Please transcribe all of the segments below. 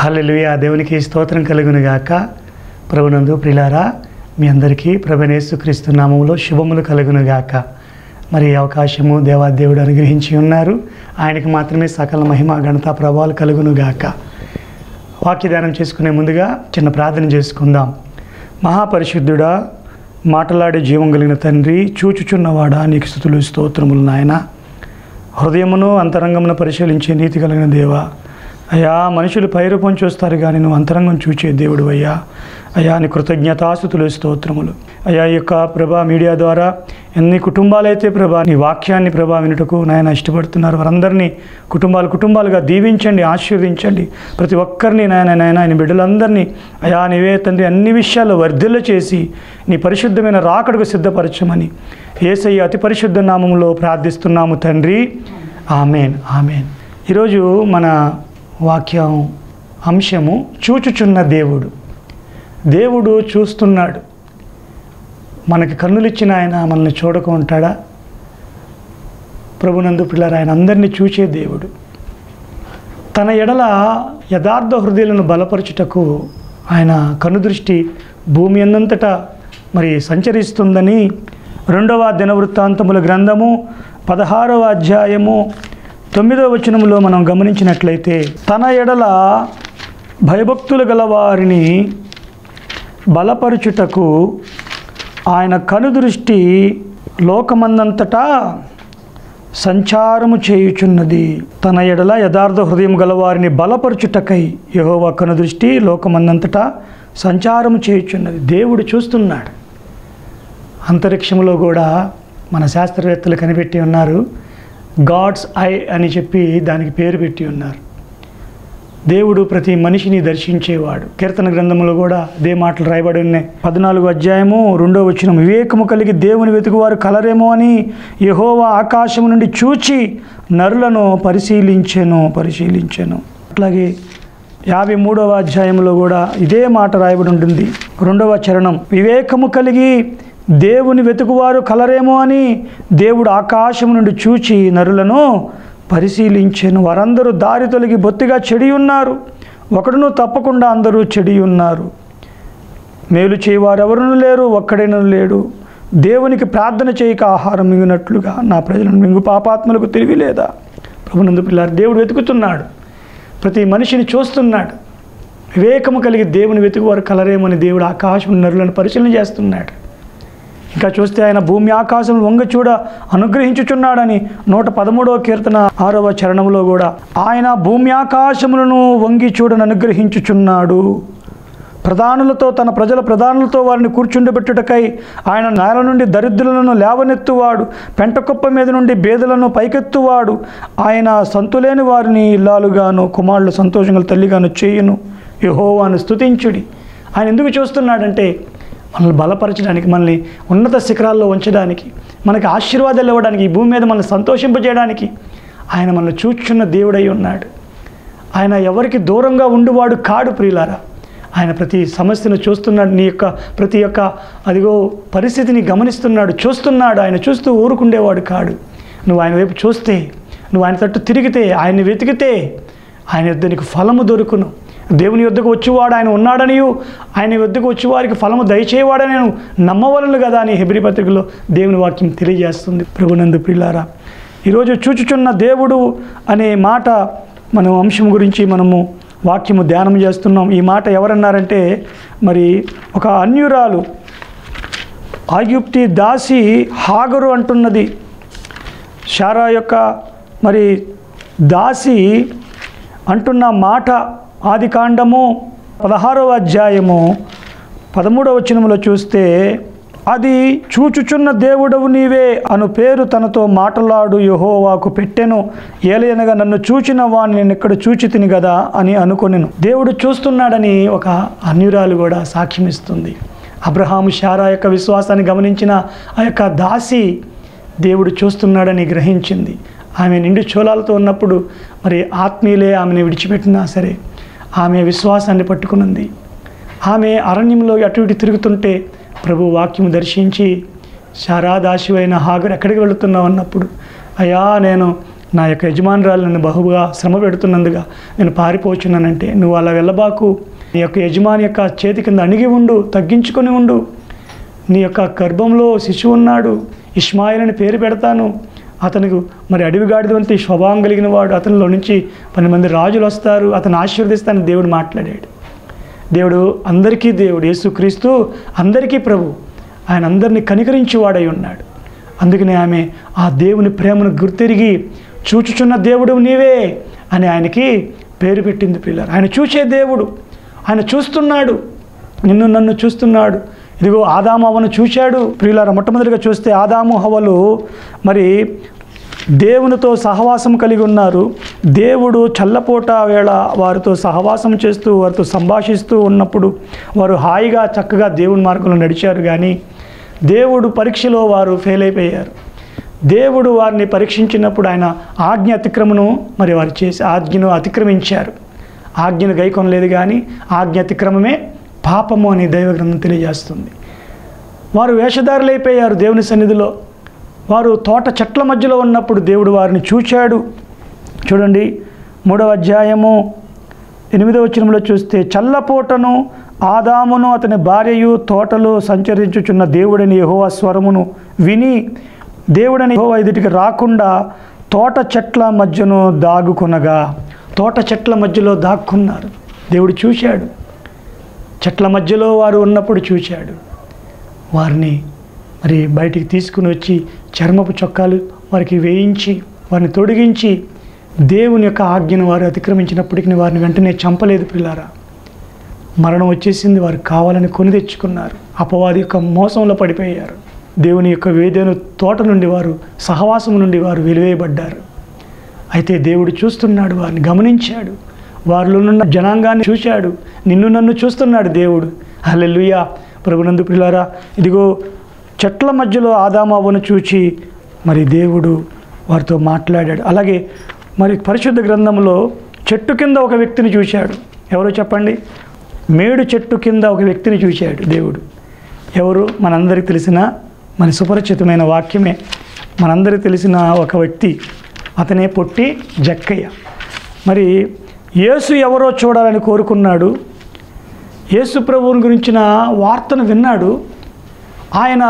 హల్లెలూయా దేవునికి స్తోత్రం కలుగును గాక ప్రభునందు ప్రిలారా మీ అందరికీ ప్రభనేసు క్రీస్తు నామములో శుభములు కలుగును గాక మరి ఈ అవకాశము దేవాదేవుడు అనుగ్రహించి ఉన్నారు ఆయనకి మాత్రమే సకల మహిమ ఘనత ప్రభావాలు కలుగును గాక వాక్యదానం చేసుకునే ముందుగా చిన్న ప్రార్థన చేసుకుందాం మహాపరిశుద్ధుడా మాటలాడే జీవం కలిగిన తండ్రి చూచుచున్నవాడా నీకు స్థుతులు స్తోత్రములు నాయన హృదయమును అంతరంగమును పరిశీలించే నీతి కలిగిన దేవా అయ్యా మనుషులు పైరూపం చూస్తారు కానీ నువ్వు అంతరంగం చూచే దేవుడు అయ్యా అయ్యా నీ కృతజ్ఞతాస్తుతులు స్తోత్రములు అయ్యా ఈ యొక్క ప్రభా మీడియా ద్వారా ఎన్ని కుటుంబాలైతే ప్రభా నీ వాక్యాన్ని ప్రభా వినుటకు నాయన ఇష్టపడుతున్నారు వారందరినీ కుటుంబాలు కుటుంబాలుగా దీవించండి ఆశీర్వదించండి ప్రతి ఒక్కరిని నాయన నాయన ఆయన బిడ్డలందరినీ అయా నీవే తండ్రి అన్ని విషయాల్లో వర్ధిల్ల చేసి నీ పరిశుద్ధమైన రాకడకు సిద్ధపరచమని ఏసయ్య అతి పరిశుద్ధ నామంలో ప్రార్థిస్తున్నాము తండ్రి ఆమెన్ ఆమెన్ ఈరోజు మన వాక్యం అంశము చూచుచున్న దేవుడు దేవుడు చూస్తున్నాడు మనకి కన్నులిచ్చిన ఆయన మనల్ని చూడక ఉంటాడా ప్రభునందు పిల్లలు ఆయన అందరినీ చూచే దేవుడు తన ఎడల యథార్థ హృదయాలను బలపరచుటకు ఆయన కనుదృష్టి భూమి అన్నంతటా మరి సంచరిస్తుందని రెండవ దినవృత్తాంతముల గ్రంథము పదహారవ అధ్యాయము తొమ్మిదవ వచనములో మనం గమనించినట్లయితే తన ఎడల భయభక్తులు గల వారిని బలపరుచుటకు ఆయన కనుదృష్టి లోకమందంతటా సంచారము చేయుచున్నది తన ఎడల యథార్థ హృదయం గలవారిని బలపరచుటకై యహోవా కనుదృష్టి లోకమందంతటా సంచారము చేయుచున్నది దేవుడు చూస్తున్నాడు అంతరిక్షంలో కూడా మన శాస్త్రవేత్తలు కనిపెట్టి ఉన్నారు గాడ్స్ ఐ అని చెప్పి దానికి పేరు పెట్టి ఉన్నారు దేవుడు ప్రతి మనిషిని దర్శించేవాడు కీర్తన గ్రంథంలో కూడా అదే మాటలు రాయబడి ఉన్నాయి పద్నాలుగు అధ్యాయము రెండో వచ్చిన వివేకము కలిగి దేవుని వెతుకువారు కలరేమో అని యహోవా ఆకాశం నుండి చూచి నరులను పరిశీలించెను పరిశీలించెను అట్లాగే యాభై మూడవ అధ్యాయంలో కూడా ఇదే మాట రాయబడి ఉంటుంది రెండవ చరణం వివేకము కలిగి దేవుని వెతుకువారు కలరేమో అని దేవుడు ఆకాశం నుండి చూచి నరులను పరిశీలించెను వారందరూ దారి తొలగి బొత్తిగా చెడి ఉన్నారు ఒకడును తప్పకుండా అందరూ చెడి ఉన్నారు మేలు చేయవారెవరును లేరు ఒక్కడైనా లేడు దేవునికి ప్రార్థన చేయక ఆహారం మింగినట్లుగా నా ప్రజలను మింగు పాపాత్మలకు తెలివి లేదా ప్రభునందు పిల్లారు దేవుడు వెతుకుతున్నాడు ప్రతి మనిషిని చూస్తున్నాడు వివేకము కలిగి దేవుని వెతుకువారు కలరేమని దేవుడు ఆకాశం నరులను పరిశీలన చేస్తున్నాడు ఇంకా చూస్తే ఆయన భూమి ఆకాశం వంగ చూడ అనుగ్రహించుచున్నాడని నూట పదమూడవ కీర్తన ఆరవ చరణంలో కూడా ఆయన భూమి ఆకాశములను వంగి చూడని అనుగ్రహించుచున్నాడు ప్రధానులతో తన ప్రజల ప్రధానులతో వారిని కూర్చుండబెట్టుటకై ఆయన నేల నుండి దరిద్రులను లేవనెత్తువాడు పెంటకుప్ప మీద నుండి బేదలను పైకెత్తువాడు ఆయన సంతులేని వారిని ఇల్లాలుగాను కుమారులు సంతోషంగా తల్లిగాను చేయును యహోవాను స్తుతించుడి ఆయన ఎందుకు చూస్తున్నాడంటే మనల్ని బలపరచడానికి మనల్ని ఉన్నత శిఖరాల్లో ఉంచడానికి మనకి ఆశీర్వాదాలు ఇవ్వడానికి ఈ భూమి మీద మనల్ని సంతోషింపజేయడానికి ఆయన మనల్ని చూచున్న దేవుడై ఉన్నాడు ఆయన ఎవరికి దూరంగా ఉండువాడు కాడు ప్రియులారా ఆయన ప్రతి సమస్యను చూస్తున్నాడు నీ యొక్క ప్రతి ఒక్క అదిగో పరిస్థితిని గమనిస్తున్నాడు చూస్తున్నాడు ఆయన చూస్తూ ఊరుకుండేవాడు కాడు నువ్వు ఆయన వైపు చూస్తే నువ్వు ఆయన తట్టు తిరిగితే ఆయన్ని వెతికితే ఆయన యుద్ధ నీకు ఫలము దొరుకును దేవుని యుద్ధకు వచ్చేవాడు ఆయన ఉన్నాడనియు ఆయన యుద్ధకు వచ్చేవారికి ఫలము దయచేవాడని నేను నమ్మవలను కదా అని హెబ్రి పత్రికలో దేవుని వాక్యం తెలియజేస్తుంది ప్రభునందు ప్రిలారా ఈరోజు చూచుచున్న దేవుడు అనే మాట మనం అంశం గురించి మనము వాక్యము ధ్యానం చేస్తున్నాం ఈ మాట ఎవరన్నారంటే మరి ఒక అన్యురాలు ఆయుప్తి దాసి హాగరు అంటున్నది షారా యొక్క మరి దాసి అంటున్న మాట ఆది కాండము పదహారవ అధ్యాయము పదమూడవ వచనములో చూస్తే అది చూచుచున్న దేవుడవు నీవే అను పేరు తనతో మాటలాడు యహోవాకు పెట్టెను ఏలయనగా నన్ను చూచిన వాడిని నేను ఇక్కడ చూచి తిని కదా అని అనుకొనెను దేవుడు చూస్తున్నాడని ఒక అన్యురాలు కూడా సాక్ష్యమిస్తుంది అబ్రహాము షారా యొక్క విశ్వాసాన్ని గమనించిన ఆ యొక్క దాసి దేవుడు చూస్తున్నాడని గ్రహించింది ఆమె నిండు చోళాలతో ఉన్నప్పుడు మరి ఆత్మీయులే ఆమెను విడిచిపెట్టినా సరే ఆమె విశ్వాసాన్ని పట్టుకున్నది ఆమె అరణ్యంలో అటు ఇటు తిరుగుతుంటే ప్రభు వాక్యము దర్శించి శారాదాశివైన హాగర్ ఎక్కడికి వెళుతున్నావు అన్నప్పుడు అయ్యా నేను నా యొక్క యజమానురాలు నన్ను బహుగా శ్రమ పెడుతున్నందుగా నేను పారిపోచున్నానంటే నువ్వు అలా వెళ్ళబాకు నీ యొక్క యజమాని యొక్క చేతి కింద అణిగి ఉండు తగ్గించుకొని ఉండు నీ యొక్క గర్భంలో శిశువు ఉన్నాడు ఇస్మాయిల్ అని పేరు పెడతాను అతనికి మరి అడవి గాడిద వంటి స్వభావం కలిగిన వాడు అతనిలో నుంచి పది మంది రాజులు వస్తారు అతను ఆశీర్వదిస్తానని దేవుడు మాట్లాడాడు దేవుడు అందరికీ దేవుడు యేసుక్రీస్తు అందరికీ ప్రభు ఆయన అందరినీ కనికరించేవాడై ఉన్నాడు అందుకనే ఆమె ఆ దేవుని ప్రేమను గుర్తెరిగి చూచుచున్న దేవుడు నీవే అని ఆయనకి పేరు పెట్టింది పిల్లలు ఆయన చూసే దేవుడు ఆయన చూస్తున్నాడు నిన్ను నన్ను చూస్తున్నాడు ఇదిగో ఆదాము హవ్వను చూశాడు ప్రియులార మొట్టమొదటిగా చూస్తే ఆదాము హవలు మరి దేవునితో సహవాసం కలిగి ఉన్నారు దేవుడు చల్లపోట వేళ వారితో సహవాసం చేస్తూ వారితో సంభాషిస్తూ ఉన్నప్పుడు వారు హాయిగా చక్కగా దేవుని మార్గంలో నడిచారు కానీ దేవుడు పరీక్షలో వారు ఫెయిల్ అయిపోయారు దేవుడు వారిని పరీక్షించినప్పుడు ఆయన ఆజ్ఞ అతిక్రమను మరి వారు చేసి ఆజ్ఞను అతిక్రమించారు ఆజ్ఞను గైకొనలేదు కానీ ఆజ్ఞ అతిక్రమమే పాపము అని దైవ గ్రంథం తెలియజేస్తుంది వారు వేషధారులైపోయారు దేవుని సన్నిధిలో వారు తోట చెట్ల మధ్యలో ఉన్నప్పుడు దేవుడు వారిని చూచాడు చూడండి మూడవ అధ్యాయము ఎనిమిదవ వచనంలో చూస్తే చల్లపోటను ఆదామును అతని భార్యయు తోటలో సంచరించుచున్న దేవుడని యెహోవా స్వరమును విని దేవుడని యెహోవా ఎదుటికి రాకుండా తోట చెట్ల మధ్యను దాగుకొనగా తోట చెట్ల మధ్యలో దాక్కున్నారు దేవుడు చూశాడు చెట్ల మధ్యలో వారు ఉన్నప్పుడు చూశాడు వారిని మరి బయటికి తీసుకుని వచ్చి చర్మపు చొక్కాలు వారికి వేయించి వారిని తొడిగించి దేవుని యొక్క ఆజ్ఞను వారు అతిక్రమించినప్పటికీ వారిని వెంటనే చంపలేదు పిల్లారా మరణం వచ్చేసింది వారు కావాలని కొని తెచ్చుకున్నారు అపవాది యొక్క మోసంలో పడిపోయారు దేవుని యొక్క వేదేను తోట నుండి వారు సహవాసం నుండి వారు వెలివేయబడ్డారు అయితే దేవుడు చూస్తున్నాడు వారిని గమనించాడు వారిలో ఉన్న జనాంగాన్ని చూశాడు నిన్ను నన్ను చూస్తున్నాడు దేవుడు హల్లెలూయా ప్రభునందు పిల్లారా ఇదిగో చెట్ల మధ్యలో ఆదామావును చూచి మరి దేవుడు వారితో మాట్లాడాడు అలాగే మరి పరిశుద్ధ గ్రంథంలో చెట్టు కింద ఒక వ్యక్తిని చూశాడు ఎవరో చెప్పండి మేడు చెట్టు కింద ఒక వ్యక్తిని చూశాడు దేవుడు ఎవరు మనందరికి తెలిసిన మన సుపరిచితమైన వాక్యమే మనందరికి తెలిసిన ఒక వ్యక్తి అతనే పొట్టి జక్కయ్య మరి యేసు ఎవరో చూడాలని కోరుకున్నాడు యేసు ప్రభువుని గురించిన వార్తను విన్నాడు ఆయన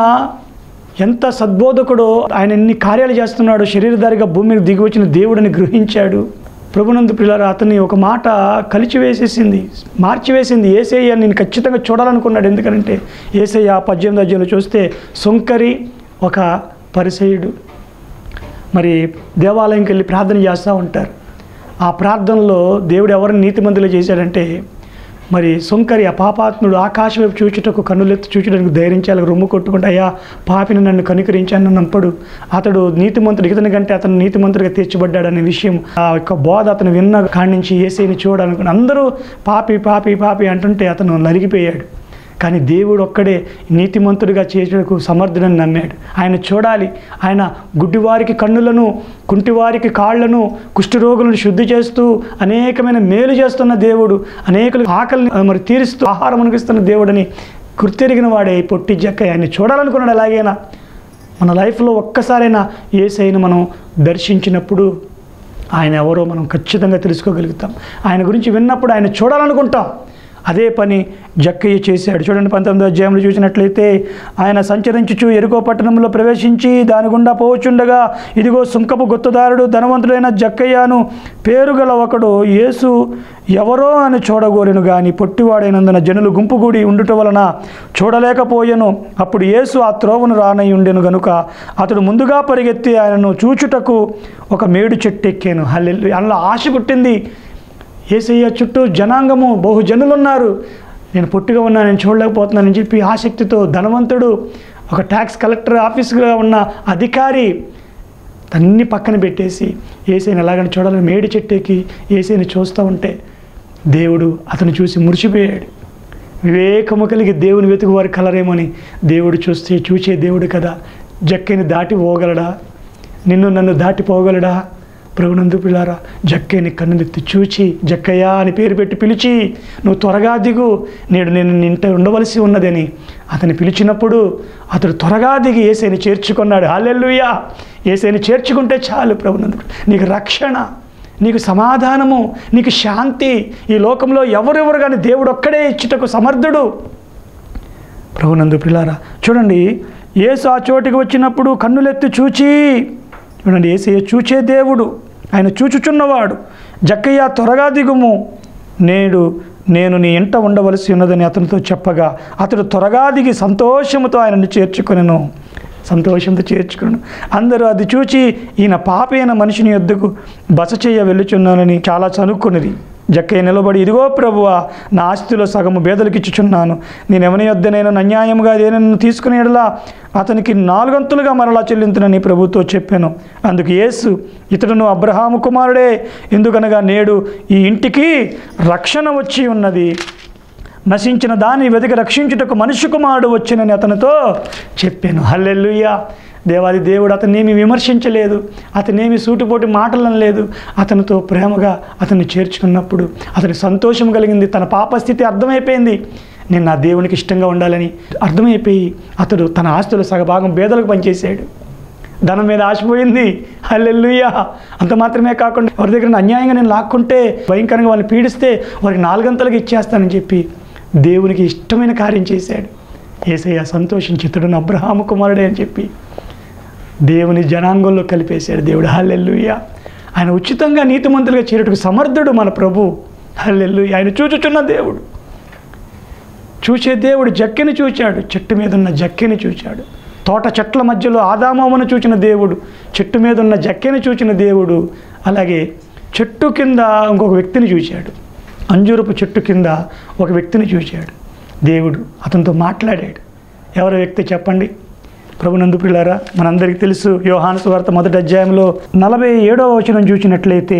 ఎంత సద్బోధకుడో ఆయన ఎన్ని కార్యాలు చేస్తున్నాడో శరీరధారిగా భూమి మీద దిగి వచ్చిన దేవుడిని గ్రహించాడు ప్రభునందు పిల్లలు అతన్ని ఒక మాట కలిచివేసేసింది మార్చివేసింది ఏసయ్య నేను ఖచ్చితంగా చూడాలనుకున్నాడు ఎందుకంటే ఏసయ్య పద్దెనిమిది అధ్యాయంలో చూస్తే సొంకరి ఒక పరిసయుడు మరి దేవాలయంకి వెళ్ళి ప్రార్థన చేస్తూ ఉంటారు ఆ ప్రార్థనలో దేవుడు ఎవరిని నీతిమంతులు చేశాడంటే మరి సొంకరి ఆ పాపాత్ముడు ఆకాశం వైపు చూచుటకు కన్నులెత్తి చూచడానికి ధైర్యించాలి రొమ్ము కొట్టుకుంటే అయ్యా పాపిని నన్ను కనుకరించాను అన్నప్పుడు అతడు నీతిమంతుడు ఇతని కంటే అతను నీతిమంతుడిగా తీర్చబడ్డాడనే విషయం ఆ యొక్క బోధ అతను విన్న కాడి నుంచి ఏసైని చూడాలనుకుని అందరూ పాపి పాపి పాపి అంటుంటే అతను నలిగిపోయాడు కానీ దేవుడు ఒక్కడే నీతిమంతుడిగా చేసేందుకు సమర్థుడని నమ్మాడు ఆయన చూడాలి ఆయన గుడ్డివారికి కన్నులను కుంటివారికి కాళ్లను కుష్ఠరోగులను శుద్ధి చేస్తూ అనేకమైన మేలు చేస్తున్న దేవుడు అనేకలు ఆకలిని మరి తీరుస్తూ ఆహారం అనిపిస్తున్న దేవుడని గుర్తెరిగిన వాడే ఈ పొట్టి జక్క ఆయన చూడాలనుకున్నాడు ఎలాగైనా మన లైఫ్లో ఒక్కసారైనా ఏసైను మనం దర్శించినప్పుడు ఆయన ఎవరో మనం ఖచ్చితంగా తెలుసుకోగలుగుతాం ఆయన గురించి విన్నప్పుడు ఆయన చూడాలనుకుంటాం అదే పని జక్కయ్య చేశాడు చూడండి పంతొమ్మిదో అధ్యాయంలో చూసినట్లయితే ఆయన సంచరించుచు ఎరుకో పట్టణంలో ప్రవేశించి దాని గుండా పోవచుండగా ఇదిగో సుంకపు గుత్తదారుడు ధనవంతుడైన జక్కయ్యను పేరుగల ఒకడు యేసు ఎవరో అని చూడగోరెను గాని పొట్టివాడైనందున జనులు గుంపుగూడి ఉండుట వలన చూడలేకపోయెను అప్పుడు యేసు ఆ త్రోవను రానై ఉండెను గనుక అతడు ముందుగా పరిగెత్తి ఆయనను చూచుటకు ఒక మేడు చెట్టు ఎక్కాను హల్లెలు అందులో ఆశ పుట్టింది ఏసయ్య చుట్టూ జనాంగము బహుజనులు ఉన్నారు నేను పొట్టిగా ఉన్నా నేను చూడలేకపోతున్నానని చెప్పి ఆసక్తితో ధనవంతుడు ఒక ట్యాక్స్ కలెక్టర్ ఆఫీస్గా ఉన్న అధికారి అన్ని పక్కన పెట్టేసి ఏసైని ఎలాగని చూడాలని మేడి చెట్టెక్కి ఏసైని చూస్తూ ఉంటే దేవుడు అతను చూసి మురిసిపోయాడు వివేకము కలిగి దేవుని వెతుకు వారి కలరేమని దేవుడు చూస్తే చూచే దేవుడు కదా జక్కని దాటి పోగలడా నిన్ను నన్ను దాటిపోగలడా ప్రభునందు పిల్లారా జక్కయ్యని కన్నులెత్తి చూచి జక్కయ్య అని పేరు పెట్టి పిలిచి నువ్వు త్వరగా దిగు నేడు నేను నీ ఇంట ఉండవలసి ఉన్నదని అతని పిలిచినప్పుడు అతడు త్వరగా దిగి ఏసైని చేర్చుకున్నాడు హాలెల్లుయా ఏసైని చేర్చుకుంటే చాలు ప్రభునందు నీకు రక్షణ నీకు సమాధానము నీకు శాంతి ఈ లోకంలో ఎవరెవరు కానీ దేవుడు ఒక్కడే ఇచ్చుటకు సమర్థుడు ప్రభునందు పిల్లారా చూడండి యేసు ఆ చోటికి వచ్చినప్పుడు కన్నులెత్తి చూచి చూడండి ఏసయ్య చూచే దేవుడు ఆయన చూచుచున్నవాడు జక్కయ్య త్వరగా దిగుము నేడు నేను నీ ఇంట ఉండవలసి ఉన్నదని అతనితో చెప్పగా అతడు త్వరగా దిగి సంతోషముతో ఆయనను చేర్చుకొనెను సంతోషంతో చేర్చుకున్నాను అందరూ అది చూచి ఈయన పాపైన మనిషిని యొద్దకు బస చేయ వెళ్ళుచున్నానని చాలా చనుక్కున్నది జక్కయ్య నిలబడి ఇదిగో ప్రభువా నా ఆస్తిలో సగము బేదలకు ఇచ్చుచున్నాను నేను ఎవని యొద్దనైనా అన్యాయముగా దేనైనా తీసుకుని ఎడలా అతనికి నాలుగంతులుగా మరలా చెల్లింతునని ప్రభుతో చెప్పాను అందుకు యేసు ఇతడును అబ్రహాము కుమారుడే ఎందుకనగా నేడు ఈ ఇంటికి రక్షణ వచ్చి ఉన్నది నశించిన దాన్ని వెతికి రక్షించుటకు మనిషి కుమారుడు వచ్చినని అతనితో చెప్పాను హల్లెల్లుయ్యా దేవాది దేవుడు అతన్నేమి విమర్శించలేదు అతనేమి సూటిపోటి మాటలను లేదు అతనితో ప్రేమగా అతన్ని చేర్చుకున్నప్పుడు అతనికి సంతోషం కలిగింది తన పాపస్థితి అర్థమైపోయింది నేను నా దేవునికి ఇష్టంగా ఉండాలని అర్థమైపోయి అతడు తన ఆస్తుల సగభాగం పేదలకు పనిచేశాడు ధనం మీద ఆశపోయింది హల్లెల్లుయ్యా అంత మాత్రమే కాకుండా ఎవరి దగ్గర అన్యాయంగా నేను లాక్కుంటే భయంకరంగా వాళ్ళని పీడిస్తే వారికి నాలుగంతలకు ఇచ్చేస్తానని చెప్పి దేవునికి ఇష్టమైన కార్యం చేశాడు ఏసయ్య సంతోషించి ఇతడును అబ్రహాము కుమారుడే అని చెప్పి దేవుని జనాంగంలో కలిపేశాడు దేవుడు హల్లెల్లుయ్యా ఆయన ఉచితంగా నీతిమంతులుగా చేరుటకు సమర్థుడు మన ప్రభు హల్లెల్లుయ్యా ఆయన చూచుచున్న దేవుడు చూసే దేవుడు జక్కెని చూచాడు చెట్టు మీద ఉన్న జక్కెని చూచాడు తోట చెట్ల మధ్యలో ఆదామోమను చూచిన దేవుడు చెట్టు మీద ఉన్న జక్కెని చూచిన దేవుడు అలాగే చెట్టు కింద ఇంకొక వ్యక్తిని చూశాడు అంజూరపు చెట్టు కింద ఒక వ్యక్తిని చూశాడు దేవుడు అతనితో మాట్లాడాడు ఎవరి వ్యక్తి చెప్పండి ప్రభునందు పిల్లారా మనందరికీ తెలుసు యోహాను సువార్త మొదటి అధ్యాయంలో నలభై ఏడవ వచనం చూసినట్లయితే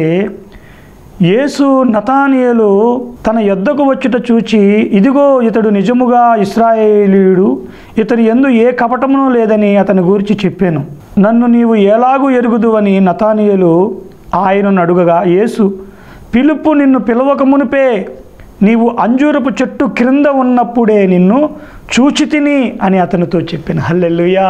యేసు నతానియలు తన యొద్దకు వచ్చుట చూచి ఇదిగో ఇతడు నిజముగా ఇస్రాయేలీయుడు ఇతని ఎందు ఏ కపటమును లేదని అతని గురించి చెప్పాను నన్ను నీవు ఎలాగూ ఎరుగుదు అని నతానియలు ఆయనను అడుగగా యేసు పిలుపు నిన్ను పిలవక మునిపే నీవు అంజూరపు చెట్టు క్రింద ఉన్నప్పుడే నిన్ను చూచి తిని అని అతనితో చెప్పాను హల్లెల్లుయా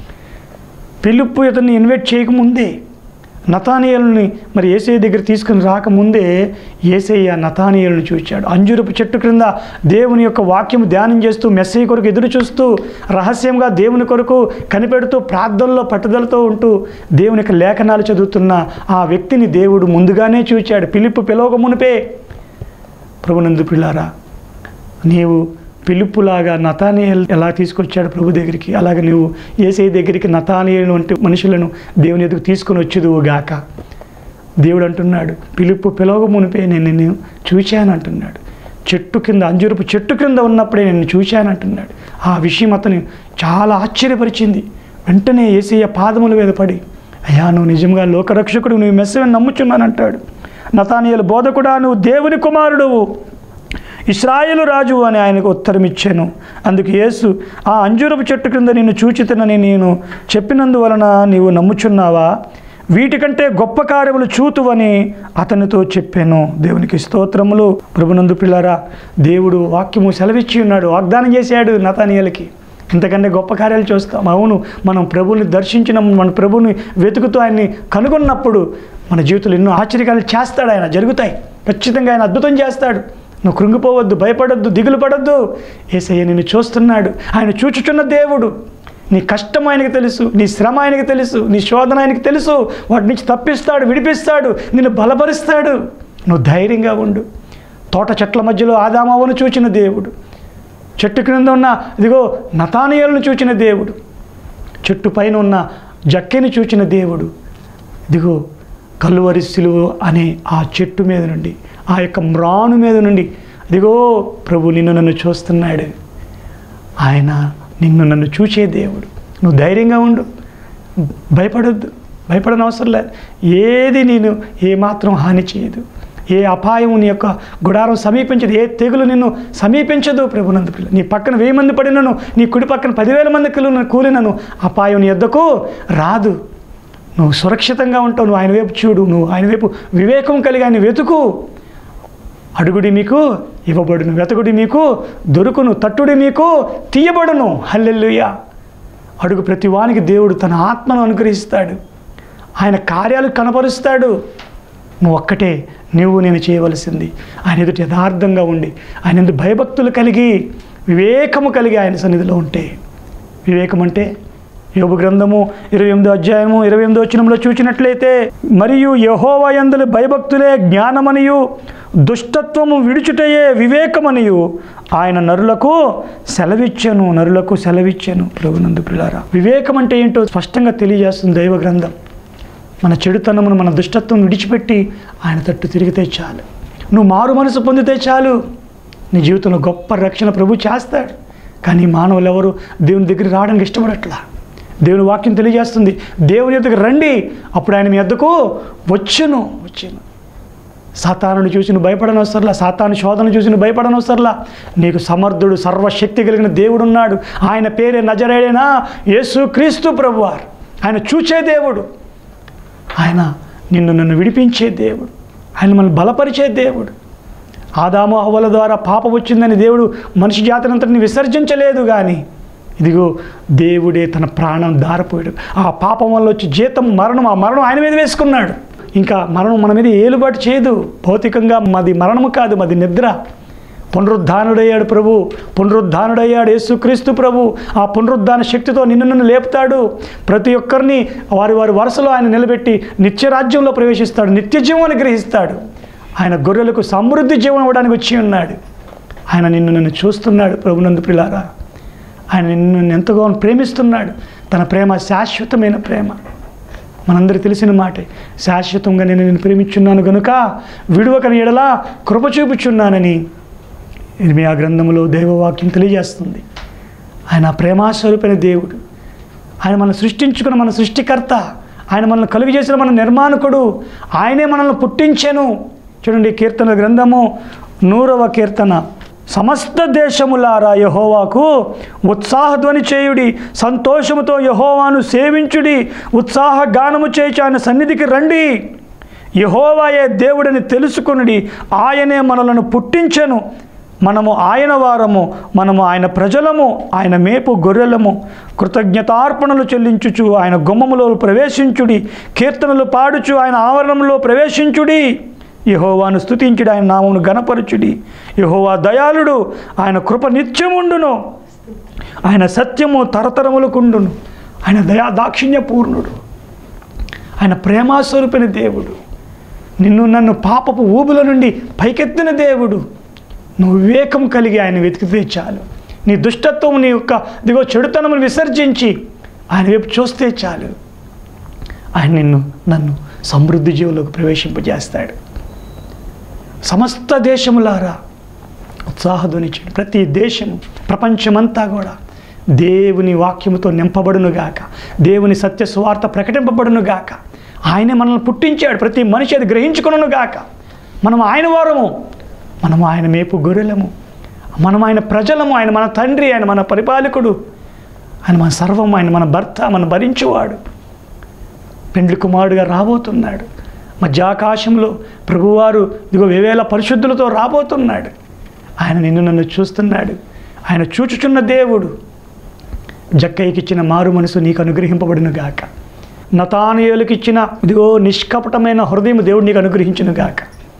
పిలుపు ఇతన్ని ఇన్వైట్ చేయకముందే నతానియల్ని మరి ఏసయ్య దగ్గర తీసుకుని రాకముందే ఏసయ్య నతానియల్ని చూచాడు అంజురపు చెట్టు క్రింద దేవుని యొక్క వాక్యం ధ్యానం చేస్తూ మెస్సయ్య కొరకు ఎదురు చూస్తూ రహస్యంగా దేవుని కొరకు కనిపెడుతూ ప్రార్థనలో పట్టుదలతో ఉంటూ దేవుని యొక్క లేఖనాలు చదువుతున్న ఆ వ్యక్తిని దేవుడు ముందుగానే చూచాడు పిలుపు పిలవక మునిపే ప్రభునందు పిల్లారా నీవు పిలుపులాగా నతానియల్ ఎలా తీసుకొచ్చాడు ప్రభు దగ్గరికి అలాగే నువ్వు ఏసై దగ్గరికి నతానియల్ వంటి మనుషులను దేవుని ఎదుగు తీసుకొని వచ్చేదువు గాక దేవుడు అంటున్నాడు పిలుపు పిలవక మునిపే నేను నిన్ను చూశాను అంటున్నాడు చెట్టు కింద అంజూరపు చెట్టు కింద ఉన్నప్పుడే నేను చూశాను అంటున్నాడు ఆ విషయం అతను చాలా ఆశ్చర్యపరిచింది వెంటనే ఏసయ్య పాదముల మీద పడి అయ్యా నువ్వు నిజంగా లోకరక్షకుడు నువ్వు మెస్సని నమ్ముచున్నానంటాడు నతానియలు బోధకుడా నువ్వు దేవుని కుమారుడువు ఇస్రాయేలు రాజు అని ఆయనకు ఉత్తరం ఇచ్చాను అందుకు యేసు ఆ అంజూరపు చెట్టు క్రింద నిన్ను చూచితనని నేను చెప్పినందువలన నీవు నమ్ముచున్నావా వీటికంటే గొప్ప కార్యములు చూతువని అతనితో చెప్పాను దేవునికి స్తోత్రములు ప్రభునందు పిల్లారా దేవుడు వాక్యము సెలవిచ్చి ఉన్నాడు వాగ్దానం చేశాడు నతానియలకి ఇంతకంటే గొప్ప కార్యాలు చూస్తాం అవును మనం ప్రభుని దర్శించిన మన ప్రభుని వెతుకుతూ ఆయన్ని కనుగొన్నప్పుడు మన జీవితంలో ఎన్నో ఆశ్చర్యకాలు చేస్తాడు ఆయన జరుగుతాయి ఖచ్చితంగా ఆయన అద్భుతం చేస్తాడు నువ్వు కృంగిపోవద్దు భయపడొద్దు దిగులు పడొద్దు ఏసయ్య నిన్ను చూస్తున్నాడు ఆయన చూచుచున్న దేవుడు నీ కష్టం ఆయనకి తెలుసు నీ శ్రమ ఆయనకి తెలుసు నీ శోధన ఆయనకి తెలుసు వాటి నుంచి తప్పిస్తాడు విడిపిస్తాడు నిన్ను బలపరుస్తాడు నువ్వు ధైర్యంగా ఉండు తోట చెట్ల మధ్యలో ఆదామవను చూచిన దేవుడు చెట్టు క్రింద ఉన్న ఇదిగో నతానియలను చూచిన దేవుడు చెట్టు పైన ఉన్న జక్కెని చూచిన దేవుడు ఇదిగో కల్లువరి సిలువ అనే ఆ చెట్టు మీద నుండి ఆ యొక్క మ్రాను మీద నుండి ఇదిగో ప్రభు నిన్ను నన్ను చూస్తున్నాడు ఆయన నిన్ను నన్ను చూచే దేవుడు నువ్వు ధైర్యంగా ఉండు భయపడొద్దు భయపడని అవసరం లేదు ఏది నేను ఏమాత్రం హాని చేయదు ఏ అపాయం నీ యొక్క గుడారం సమీపించదు ఏ తెగులు నిన్ను సమీపించదు ప్రభునందు పిల్ల నీ పక్కన వెయ్యి మంది పడినను నీ కుడి పక్కన పదివేల మంది కూలిన కూలినను అపాయం నీ యొద్దకు రాదు నువ్వు సురక్షితంగా ఉంటావు నువ్వు ఆయన వైపు చూడు నువ్వు ఆయన వైపు వివేకం కలిగి ఆయన వెతుకు అడుగుడి మీకు ఇవ్వబడును వెతకుడి మీకు దొరుకును తట్టుడి మీకు తీయబడును హల్లెల్లుయా అడుగు ప్రతి వానికి దేవుడు తన ఆత్మను అనుగ్రహిస్తాడు ఆయన కార్యాలు కనపరుస్తాడు నువ్వు ఒక్కటే నువ్వు నేను చేయవలసింది ఆయన ఎదుటి యథార్థంగా ఉండి ఆయన ఎదుటి భయభక్తులు కలిగి వివేకము కలిగి ఆయన సన్నిధిలో ఉంటే వివేకం అంటే యోగు గ్రంథము ఇరవై ఎనిమిదో అధ్యాయము ఇరవై ఎనిమిదో వచనంలో చూసినట్లయితే మరియు యహోవయందులు భయభక్తులే జ్ఞానమనియు దుష్టత్వము విడుచుటయే వివేకమనియు ఆయన నరులకు సెలవిచ్చెను నరులకు సెలవిచ్చెను ప్రభునందు పిల్లారా వివేకం అంటే ఏంటో స్పష్టంగా తెలియజేస్తుంది దైవ గ్రంథం మన చెడుతనమును మన దుష్టత్వం విడిచిపెట్టి ఆయన తట్టు తిరిగితే చాలు నువ్వు మారు మనసు పొందితే చాలు నీ జీవితంలో గొప్ప రక్షణ ప్రభు చేస్తాడు కానీ మానవులు ఎవరు దేవుని దగ్గర రావడానికి ఇష్టపడట్లా దేవుని వాక్యం తెలియజేస్తుంది దేవుని యొద్దకు రండి అప్పుడు ఆయన మీ వద్దకు వచ్చును వచ్చును సాతానుని చూసి నువ్వు భయపడనవసరంలా సాతాను శోధన చూసి నువ్వు భయపడనవసరంలా నీకు సమర్థుడు సర్వశక్తి కలిగిన దేవుడు ఉన్నాడు ఆయన పేరే నజరేడేనా యేసు క్రీస్తు ప్రభువారు ఆయన చూచే దేవుడు ఆయన నిన్ను నన్ను విడిపించే దేవుడు ఆయన మనల్ని బలపరిచే దేవుడు ఆదాము అవ్వల ద్వారా పాపం వచ్చిందని దేవుడు మనిషి జాతనంతటిని విసర్జించలేదు కానీ ఇదిగో దేవుడే తన ప్రాణం దారపోయాడు ఆ పాపం వల్ల వచ్చి జీతం మరణం ఆ మరణం ఆయన మీద వేసుకున్నాడు ఇంకా మరణం మన మీద ఏలుబాటు చేయదు భౌతికంగా మాది మరణము కాదు మాది నిద్ర పునరుద్ధానుడయ్యాడు ప్రభు పునరుద్ధానుడయ్యాడు యేసుక్రీస్తు ప్రభు ఆ పునరుద్ధాన శక్తితో నిన్ను నన్ను లేపుతాడు ప్రతి ఒక్కరిని వారి వారి వరుసలో ఆయన నిలబెట్టి నిత్య రాజ్యంలో ప్రవేశిస్తాడు నిత్య జీవాన్ని గ్రహిస్తాడు ఆయన గొర్రెలకు సమృద్ధి జీవం ఇవ్వడానికి వచ్చి ఉన్నాడు ఆయన నిన్ను నన్ను చూస్తున్నాడు ప్రభునందు పిల్లారా ఆయన నిన్ను నన్ను ఎంతగా ప్రేమిస్తున్నాడు తన ప్రేమ శాశ్వతమైన ప్రేమ మనందరికి తెలిసిన మాటే శాశ్వతంగా నేను నేను ప్రేమించున్నాను గనుక విడువకని ఎడలా కృప చూపుచున్నానని ఇది ఆ గ్రంథంలో దైవవాక్యం తెలియజేస్తుంది ఆయన ప్రేమాస్వరూపైన దేవుడు ఆయన మనల్ని సృష్టించుకున్న మన సృష్టికర్త ఆయన మనల్ని కలుగు చేసిన మన నిర్మాణకుడు ఆయనే మనల్ని పుట్టించెను చూడండి కీర్తన గ్రంథము నూరవ కీర్తన సమస్త దేశములారా యహోవాకు ఉత్సాహధ్వని చేయుడి సంతోషముతో యహోవాను సేవించుడి ఉత్సాహ గానము చేసి ఆయన సన్నిధికి రండి యహోవాయే దేవుడని తెలుసుకునుడి ఆయనే మనలను పుట్టించెను మనము ఆయన వారము మనము ఆయన ప్రజలము ఆయన మేపు గొర్రెలము కృతజ్ఞతార్పణలు చెల్లించుచు ఆయన గుమ్మములో ప్రవేశించుడి కీర్తనలు పాడుచు ఆయన ఆవరణంలో ప్రవేశించుడి యహోవాను స్తుతించుడి ఆయన నామమును గణపరచుడి యహోవా దయాళుడు ఆయన కృప నిత్యముండును ఆయన సత్యము తరతరములకుండును ఆయన దయా దాక్షిణ్య పూర్ణుడు ఆయన ప్రేమాస్వరూపిన దేవుడు నిన్ను నన్ను పాపపు ఊబుల నుండి పైకెత్తిన దేవుడు నువ్వు వివేకం కలిగి ఆయన వెతికితే చాలు నీ దుష్టత్వం నీ యొక్క దిగో చెడుతనమును విసర్జించి ఆయన వైపు చూస్తే చాలు ఆయన నిన్ను నన్ను సమృద్ధి జీవులకు ప్రవేశింపజేస్తాడు సమస్త దేశములారా ఉత్సాహధ్వని చేయండి ప్రతి దేశము ప్రపంచమంతా కూడా దేవుని వాక్యముతో నింపబడునుగాక దేవుని సత్య సువార్త ప్రకటింపబడునుగాక ఆయనే మనల్ని పుట్టించాడు ప్రతి మనిషి అది గ్రహించుకునుగాక మనం ఆయన వారము మనం ఆయన మేపు గొర్రెలము మనం ఆయన ప్రజలము ఆయన మన తండ్రి ఆయన మన పరిపాలకుడు ఆయన మన సర్వం ఆయన మన భర్త మన భరించువాడు పెండ్లి కుమారుడుగా రాబోతున్నాడు మధ్యాకాశంలో ప్రభువారు ఇదిగో వేవేల పరిశుద్ధులతో రాబోతున్నాడు ఆయన నిన్ను నన్ను చూస్తున్నాడు ఆయన చూచుచున్న దేవుడు జక్కయ్యకిచ్చిన మారు మనసు నీకు అనుగ్రహింపబడును గాక నతానియులకిచ్చిన ఇదిగో నిష్కపటమైన హృదయం దేవుడు నీకు అనుగ్రహించును గాక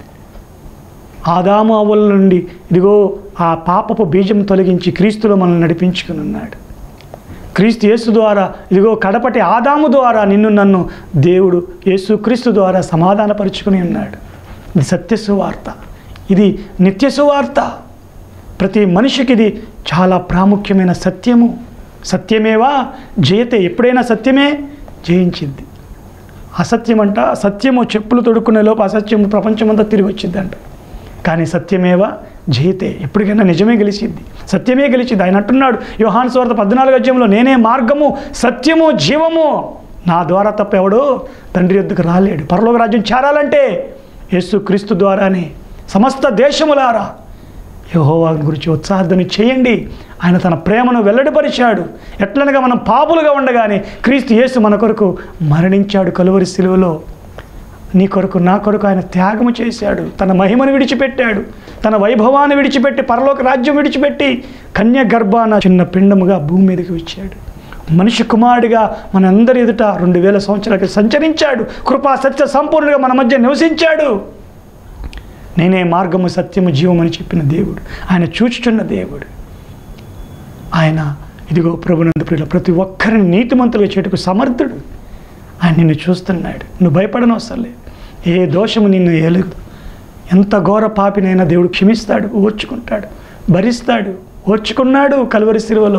ఆదాము అవ్వల నుండి ఇదిగో ఆ పాపపు బీజం తొలగించి క్రీస్తులో మనల్ని నడిపించుకుని ఉన్నాడు క్రీస్తు యేసు ద్వారా ఇదిగో కడపటి ఆదాము ద్వారా నిన్ను నన్ను దేవుడు యేసు క్రీస్తు ద్వారా సమాధానపరుచుకుని ఉన్నాడు ఇది సత్య సువార్త ఇది నిత్య సువార్త ప్రతి మనిషికి ఇది చాలా ప్రాముఖ్యమైన సత్యము సత్యమేవా జయతే ఎప్పుడైనా సత్యమే జయించింది అసత్యం అంట సత్యము చెప్పులు తొడుక్కునే లోపు అసత్యము ప్రపంచమంతా తిరిగి వచ్చిందంట కానీ సత్యమేవ జయితే ఎప్పటికైనా నిజమే గెలిచింది సత్యమే గెలిచింది ఆయన అంటున్నాడు యోహాన్ స్వార్థ పద్నాలుగు అధ్యాయంలో నేనే మార్గము సత్యము జీవము నా ద్వారా తప్ప ఎవడో తండ్రి ఎద్దుకు రాలేడు పరలోక రాజ్యం చేరాలంటే యేసు క్రీస్తు ద్వారానే సమస్త దేశములారా యెహోవా గురించి ఉత్సాహధ్వని చేయండి ఆయన తన ప్రేమను వెల్లడిపరిచాడు ఎట్లనగా మనం పాపులుగా ఉండగానే క్రీస్తు యేసు మన కొరకు మరణించాడు కలువరి శిలువలో నీ కొరకు నా కొరకు ఆయన త్యాగము చేశాడు తన మహిమను విడిచిపెట్టాడు తన వైభవాన్ని విడిచిపెట్టి పరలోక రాజ్యం విడిచిపెట్టి కన్య గర్భాన చిన్న పిండముగా భూమి మీదకి వచ్చాడు మనిషి కుమారుడిగా మనందరి ఎదుట రెండు వేల సంవత్సరాలకి సంచరించాడు కృపా సత్య సంపూర్ణంగా మన మధ్య నివసించాడు నేనే మార్గము సత్యము జీవం అని చెప్పిన దేవుడు ఆయన చూచుచున్న దేవుడు ఆయన ఇదిగో ప్రభునందు ప్రియుల ప్రతి ఒక్కరిని నీతిమంతులుగా చేటుకు సమర్థుడు ఆయన నిన్ను చూస్తున్నాడు నువ్వు భయపడను అవసరం లేదు ఏ దోషము నిన్ను ఏలేదు ఎంత ఘోర పాపినైనా దేవుడు క్షమిస్తాడు ఓర్చుకుంటాడు భరిస్తాడు ఓర్చుకున్నాడు కలువరి శిలువలో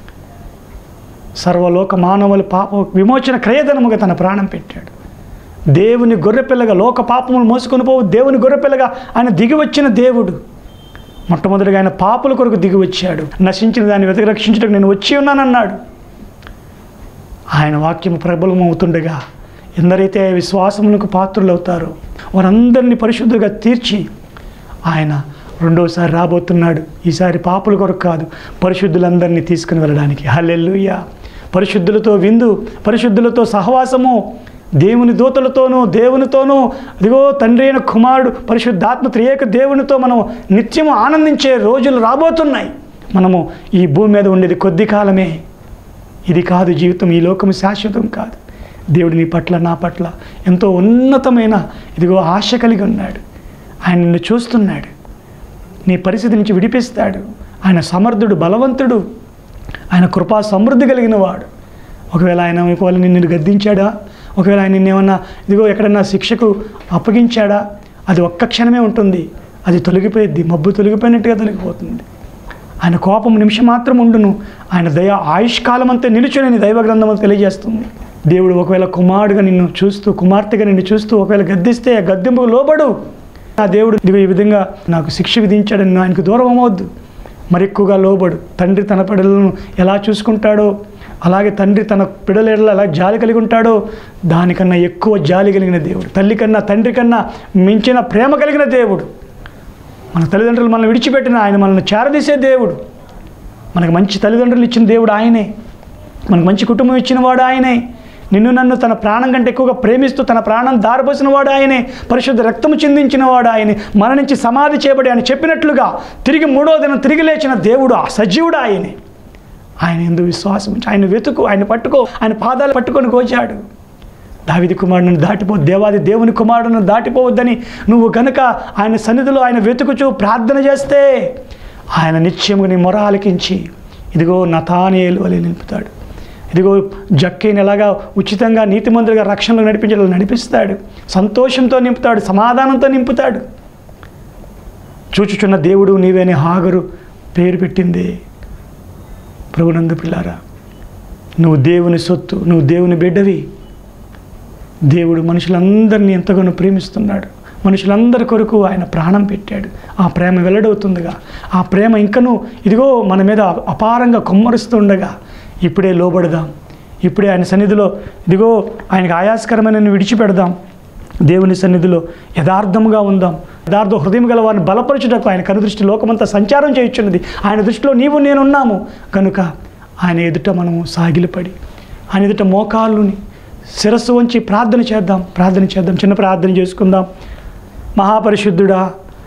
సర్వలోక మానవుల పాప విమోచన క్రయధనముగా తన ప్రాణం పెట్టాడు దేవుని గొర్రెపిల్లగా లోక పాపములు మోసుకొని పోవు దేవుని గొర్రెపిల్లగా ఆయన దిగి వచ్చిన దేవుడు మొట్టమొదటిగా ఆయన పాపుల కొరకు దిగి వచ్చాడు నశించిన దాన్ని వెతక రక్షించడానికి నేను వచ్చి ఉన్నానన్నాడు ఆయన వాక్యము ప్రబలమవుతుండగా ఎందరైతే విశ్వాసములకు పాత్రులు అవుతారో వారందరినీ పరిశుద్ధంగా తీర్చి ఆయన రెండోసారి రాబోతున్నాడు ఈసారి పాపుల కొరకు కాదు పరిశుద్ధులందరినీ తీసుకుని వెళ్ళడానికి హల్లెలూయా పరిశుద్ధులతో విందు పరిశుద్ధులతో సహవాసము దేవుని దూతలతోనూ దేవునితోనూ అదిగో తండ్రి అయిన కుమారుడు పరిశుద్ధాత్మ త్రియేక దేవునితో మనం నిత్యము ఆనందించే రోజులు రాబోతున్నాయి మనము ఈ భూమి మీద ఉండేది కొద్ది కాలమే ఇది కాదు జీవితం ఈ లోకము శాశ్వతం కాదు దేవుడు నీ పట్ల నా పట్ల ఎంతో ఉన్నతమైన ఇదిగో ఆశ కలిగి ఉన్నాడు ఆయన నిన్ను చూస్తున్నాడు నీ పరిస్థితి నుంచి విడిపిస్తాడు ఆయన సమర్థుడు బలవంతుడు ఆయన కృపా సమృద్ధి కలిగిన వాడు ఒకవేళ ఆయన ఒకవేళ నిన్ను గద్దించాడా ఒకవేళ ఆయన నిన్నేమన్నా ఇదిగో ఎక్కడన్నా శిక్షకు అప్పగించాడా అది ఒక్క క్షణమే ఉంటుంది అది తొలగిపోయిద్ది మబ్బు తొలగిపోయినట్టుగా తొలగిపోతుంది ఆయన కోపం నిమిషం మాత్రం ఉండును ఆయన దయ ఆయుష్కాలం అంతా నిలుచునని దైవ గ్రంథం తెలియజేస్తుంది దేవుడు ఒకవేళ కుమారుడుగా నిన్ను చూస్తూ కుమార్తెగా నిన్ను చూస్తూ ఒకవేళ గద్దిస్తే ఆ గద్దెంపుకు లోబడు ఆ దేవుడు ఇదిగో ఈ విధంగా నాకు శిక్ష విధించాడని నువ్వు ఆయనకు దూరం అవ్వద్దు మరి ఎక్కువగా లోబడు తండ్రి తన పిడలను ఎలా చూసుకుంటాడో అలాగే తండ్రి తన పిడలేడలో ఎలా జాలి కలిగి ఉంటాడో దానికన్నా ఎక్కువ జాలి కలిగిన దేవుడు తల్లి కన్నా తండ్రి కన్నా మించిన ప్రేమ కలిగిన దేవుడు మన తల్లిదండ్రులు మనల్ని విడిచిపెట్టిన ఆయన మనల్ని చేరదీసే దేవుడు మనకు మంచి తల్లిదండ్రులు ఇచ్చిన దేవుడు ఆయనే మనకు మంచి కుటుంబం ఇచ్చిన వాడు ఆయనే నిన్ను నన్ను తన ప్రాణం కంటే ఎక్కువగా ప్రేమిస్తూ తన ప్రాణం దారిపోసిన వాడు ఆయనే పరిశుద్ధ రక్తము చిందించిన వాడు ఆయనే మరణించి సమాధి చేయబడి ఆయన చెప్పినట్లుగా తిరిగి మూడో దినం తిరిగి లేచిన దేవుడు ఆ సజీవుడు ఆయనే ఆయన ఎందు విశ్వాసం ఉంచి ఆయన వెతుకు ఆయన పట్టుకో ఆయన పాదాలు పట్టుకొని గోచాడు దావిది కుమారుడిని దాటిపో దేవాది దేవుని కుమారుడును దాటిపోవద్దని నువ్వు గనుక ఆయన సన్నిధిలో ఆయన వెతుకుచూ ప్రార్థన చేస్తే ఆయన నిత్యముగా నీ మొర ఆలకించి ఇదిగో నతానేలు వలె నిలుపుతాడు ఇదిగో జక్కీని ఎలాగా ఉచితంగా నీతిమంతులుగా రక్షణలో నడిపించేలా నడిపిస్తాడు సంతోషంతో నింపుతాడు సమాధానంతో నింపుతాడు చూచుచున్న దేవుడు నీవేని హాగరు పేరు పెట్టింది ప్రభునందు పిల్లారా నువ్వు దేవుని సొత్తు నువ్వు దేవుని బిడ్డవి దేవుడు మనుషులందరినీ ఎంతగానో ప్రేమిస్తున్నాడు మనుషులందరి కొరకు ఆయన ప్రాణం పెట్టాడు ఆ ప్రేమ వెల్లడవుతుండగా ఆ ప్రేమ ఇంకనూ ఇదిగో మన మీద అపారంగా కొమ్మరుస్తుండగా ఇప్పుడే లోబడదాం ఇప్పుడే ఆయన సన్నిధిలో ఇదిగో ఆయనకు ఆయాస్కరమైన విడిచిపెడదాం దేవుని సన్నిధిలో యథార్థముగా ఉందాం యథార్థ హృదయం గల వారిని బలపరచుటకు ఆయన కనుదృష్టి లోకమంతా సంచారం చేయుచున్నది ఆయన దృష్టిలో నీవు నేనున్నాము కనుక ఆయన ఎదుట మనము సాగిలపడి ఆయన ఎదుట మోకాళ్ళుని శిరస్సు వంచి ప్రార్థన చేద్దాం ప్రార్థన చేద్దాం చిన్న ప్రార్థన చేసుకుందాం మహాపరిశుద్ధుడా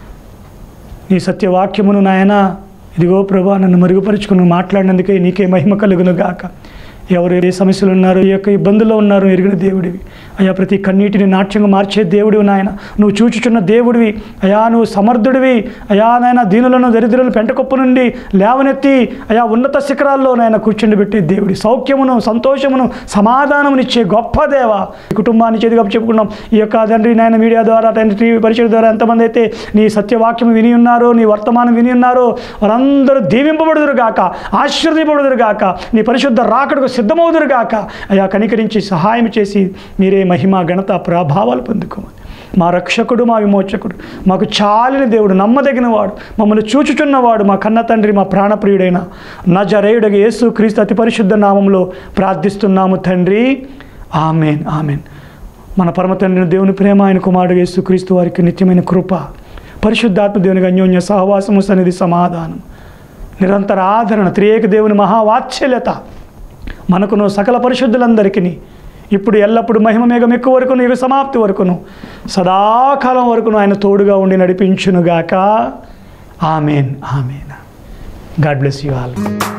నీ సత్యవాక్యమును నాయన ఇదిగో ప్రభా నన్ను మరుగుపరుచుకుని మాట్లాడినందుకే నీకే మహిమ కలుగును గాక ఎవరు ఏ సమస్యలు ఉన్నారు ఏ యొక్క ఇబ్బందుల్లో ఉన్నారు ఎరిగిన దేవుడివి అయా ప్రతి కన్నీటిని నాట్యంగా మార్చే దేవుడివి నాయన నువ్వు చూచుచున్న దేవుడివి అయా నువ్వు సమర్థుడివి అయా నాయన దీనులను దరిద్రులను పెంటకొప్పు నుండి లేవనెత్తి అయా ఉన్నత శిఖరాల్లో నాయన కూర్చుండి పెట్టే దేవుడి సౌఖ్యమును సంతోషమును సమాధానమునిచ్చే గొప్ప దేవ ఈ కుటుంబాన్ని చేతిగా చెప్పుకున్నాం ఈ యొక్క తండ్రి నాయన మీడియా ద్వారా తండ్రి టీవీ పరిచయం ద్వారా ఎంతమంది అయితే నీ సత్యవాక్యం విని ఉన్నారో నీ వర్తమానం విని ఉన్నారో వారందరూ దీవింపబడుదురు గాక ఆశీర్వదింపబడుదురు గాక నీ పరిశుద్ధ రాకడకు సిద్ధమవుదురు గాక అయా కనికరించి సహాయం చేసి మీరే మహిమ ఘనత ప్రభావాలు పొందుకోమని మా రక్షకుడు మా విమోచకుడు మాకు చాలిన దేవుడు నమ్మదగిన వాడు మమ్మల్ని చూచుచున్నవాడు మా కన్న తండ్రి మా ప్రాణప్రియుడైన నజరేయుడగ యేసు క్రీస్తు అతి పరిశుద్ధ నామంలో ప్రార్థిస్తున్నాము తండ్రి ఆమెన్ ఆమెన్ మన పరమ తండ్రిని దేవుని ప్రేమ ఆయన కుమారుడు యేసు క్రీస్తు వారికి నిత్యమైన కృప పరిశుద్ధాత్మ దేవునికి అన్యోన్య సహవాసము సన్నిధి సమాధానం నిరంతర ఆదరణ త్రియేక దేవుని మహావాత్సల్యత మనకును సకల పరిశుద్ధులందరికీ ఇప్పుడు ఎల్లప్పుడు మహిమ మేఘం ఎక్కువ వరకును యుగ సమాప్తి వరకును సదాకాలం వరకును ఆయన తోడుగా ఉండి నడిపించునుగాక amen amen God bless you all